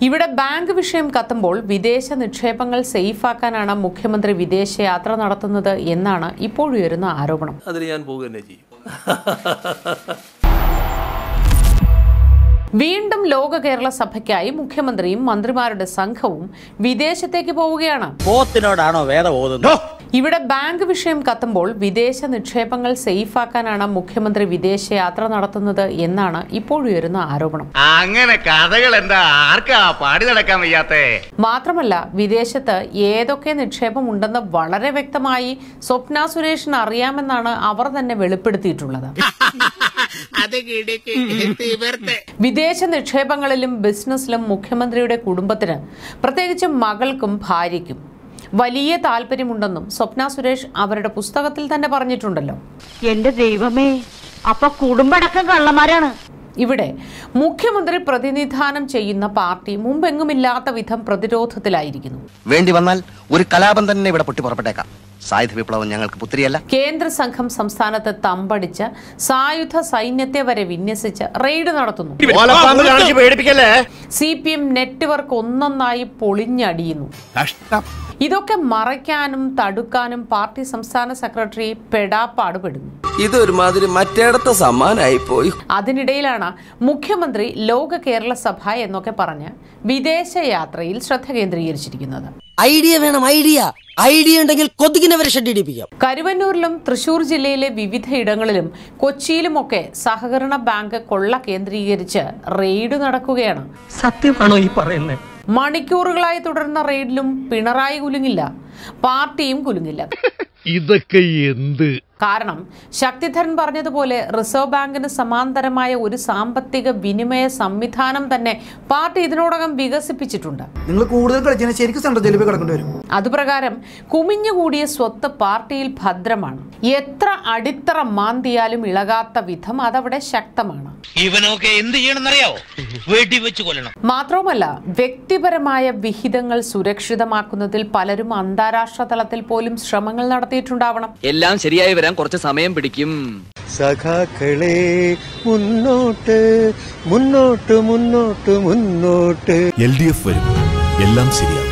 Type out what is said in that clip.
ഇവിടെ ബാങ്ക് വിഷയം കത്തുമ്പോൾ വിദേശ നിക്ഷേപങ്ങൾ സേഫാക്കാനാണ് മുഖ്യമന്ത്രി വിദേശയാത്ര നടത്തുന്നത് എന്നാണ് ഇപ്പോഴുയരുന്ന ആരോപണം അതിന് ഞാൻ പോവുക തന്നെ ചെയ്യും വീണ്ടും ലോക കേരള സഭയ്ക്കായി മുഖ്യമന്ത്രിയും മന്ത്രിമാരുടെ സംഘവും വിദേശത്തേക്ക് പോവുകയാണ് പോത്തിനോടാണോ വേദം ഓതുന്നത് ഇവിടെ ബാങ്ക് വിഷയം കത്തുമ്പോൾ വിദേശ നിക്ഷേപങ്ങൾ സേഫാക്കാനാണ് മുഖ്യമന്ത്രി വിദേശയാത്ര നടത്തുന്നത് എന്നാണ് ഇപ്പോഴുയരുന്ന ആരോപണം അങ്ങനെ കഥകൾ എന്താ ആർക്കാ പാടി നടക്കാൻ വയ്യാത്തേ മാത്രമല്ല വിദേശത്ത് ഏതൊക്കെ നിക്ഷേപം ഉണ്ടെന്ന് വളരെ വ്യക്തമായി സ്വപ്ന സുരേഷിന് അറിയാമെന്നാണ് അവർ തന്നെ വെളിപ്പെടുത്തിയിട്ടുള്ളത് വിദേശ നിക്ഷേപങ്ങളിലും ബിസിനസ്സിലും മുഖ്യമന്ത്രിയുടെ കുടുംബത്തിന് പ്രത്യേകിച്ച് മകൾക്കും ഭാര്യയ്ക്കും വലിയ താല്പര്യമുണ്ടെന്നും സ്വപ്ന സുരേഷ് അവരുടെ പുസ്തകത്തിൽ തന്നെ പറഞ്ഞിട്ടുണ്ടല്ലോ എന്റെ ദൈവമേ അപ്പൊ കുടുംബടക്കം കള്ളന്മാരാണ് ഇവിടെ മുഖ്യമന്ത്രി പ്രതിനിധാനം ചെയ്യുന്ന പാർട്ടി മുമ്പെങ്ങുമില്ലാത്ത വിധം പ്രതിരോധത്തിലായിരിക്കുന്നു വേണ്ടി വന്നാൽ ഒരു കലാപം തന്നെ ഇവിടെ പൊട്ടി പുറപ്പെട്ടേക്കാം സായുധ വിപ്ലവം ഞങ്ങൾക്ക് പുത്രിയല്ല കേന്ദ്ര സംഘം സംസ്ഥാനത്ത് തമ്പടിച്ച് സായുധ സൈന്യത്തെ വരെ വിന്യസിച്ച് റെയ്ഡ് നടത്തുന്നു പേടിപ്പിക്കല്ലേ സി പി എം നെറ്റ്വർക്ക് ഒന്നൊന്നായി പൊളിഞ്ഞടിയുന്നു ഇതൊക്കെ മറയ്ക്കാനും തടുക്കാനും പാർട്ടി സംസ്ഥാന സെക്രട്ടറി പെടാപ്പാടുപെടുന്നു ഇതൊരുമാതിരി മറ്റേടത്തെ സമ്മാനായി പോയി അതിനിടയിലാണ് മുഖ്യമന്ത്രി ലോക കേരള സഭ എന്നൊക്കെ പറഞ്ഞ് വിദേശ യാത്രയിൽ ശ്രദ്ധ കേന്ദ്രീകരിച്ചിരിക്കുന്നത് ഐഡിയ വേണം ഐഡിയ ഐഡിയ ഉണ്ടെങ്കിൽ കൊതുകിനെ വരെ ഷെഡിടിപ്പിക്കാം കരുവന്നൂരിലും തൃശൂർ ജില്ലയിലെ വിവിധ ഇടങ്ങളിലും കൊച്ചിയിലുമൊക്കെ സഹകരണ ബാങ്ക് കൊള്ള കേന്ദ്രീകരിച്ച് റെയ്ഡ് നടക്കുകയാണ് സത്യമാണോ ഈ പറയുന്നത് മണിക്കൂറുകളായി തുടർന്ന റെയ്ഡിലും പിണറായി കുലുങ്ങില്ല പാർട്ടിയും കുലുങ്ങില്ല ഇതൊക്കെ എന്ത് കാരണം ശക്തിധരൻ പറഞ്ഞതുപോലെ റിസർവ് ബാങ്കിന് സമാന്തരമായ ഒരു സാമ്പത്തിക വിനിമയ സംവിധാനം തന്നെ പാർട്ടി ഇതിനോടകം വികസിപ്പിച്ചിട്ടുണ്ട് നിങ്ങൾ കൂടുതൽ കളിച്ചാൽ ശരിക്കും സെൻട്രൽ ജയിലിൽ പോയി കിടക്കേണ്ടി വരും അതുപ്രകാരം കുമിഞ്ഞുകൂടിയ സ്വത്ത് പാർട്ടിയിൽ ഭദ്രമാണ് എത്ര അടിത്തറ മാന്തിയാലും ഇളകാത്ത വിധം അതവിടെ ശക്തമാണ് ഇവനൊക്കെ എന്ത് ചെയ്യണമെന്നറിയാവോ വെടി വെച്ച് കൊല്ലണം മാത്രവുമല്ല വ്യക്തിപരമായ വിഹിതങ്ങൾ സുരക്ഷിതമാക്കുന്നതിൽ പലരും അന്താരാഷ്ട്ര തലത്തിൽ പോലും ശ്രമങ്ങൾ നടത്തിയിട്ടുണ്ടാവണം എല്ലാം ശരിയായി വരാൻ കുറച്ച് സമയം പിടിക്കും സഖാക്കളെ മുന്നോട്ട് മുന്നോട്ട് മുന്നോട്ട് മുന്നോട്ട് എൽ ഡി എഫ് വരും എല്ലാം ശരിയാകും